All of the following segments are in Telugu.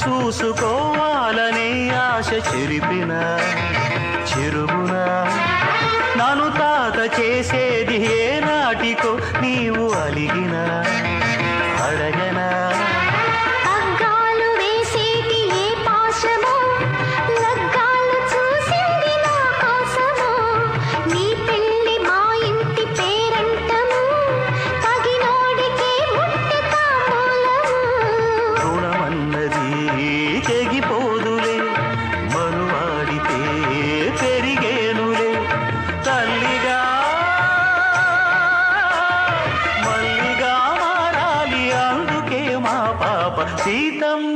చూసుకోవాలనే ఆశ చెరిపిన చెరువున నన్ను తాత చేసేది ఏ నాటికో నీవు అలిగిన అడగనా అగ్గాలు వేసేటి ఏ పాశమో లగ్గాలు చూసింది నా కోసమో నీ పెళ్లి మా ఇంటి పేరంటము తగినోడికే ముట్టె తాంబూలము రుణమన్నది తెగిపోదులే మనువాడితే పెరిగేనులే తల్లిగా మల్లిగా మారాలి అందుకే మా పాప సీతమ్మ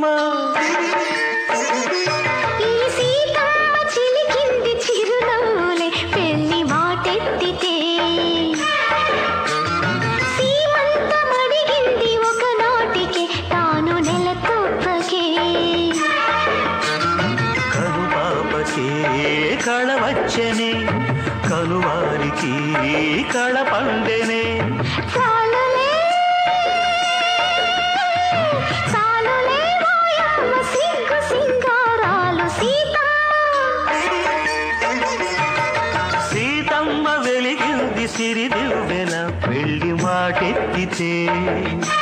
ఈ సీతమ్మ చిలికింది చిరునవ్వులే పెళ్లి మాటెత్తితే సీమంతమడిగింది ఒకనాటికి తాను నెల తప్పకే కను పాపకే కళ వచ్చనే కనువారికి కళ పండెనే చాలులే చాలులే మాయమ్మ సిగ్గు సింగారాలు సీతమ్మ సీతమ్మ వెలిగింది సిరి దివ్వెన పెళ్లి మాటెత్తితే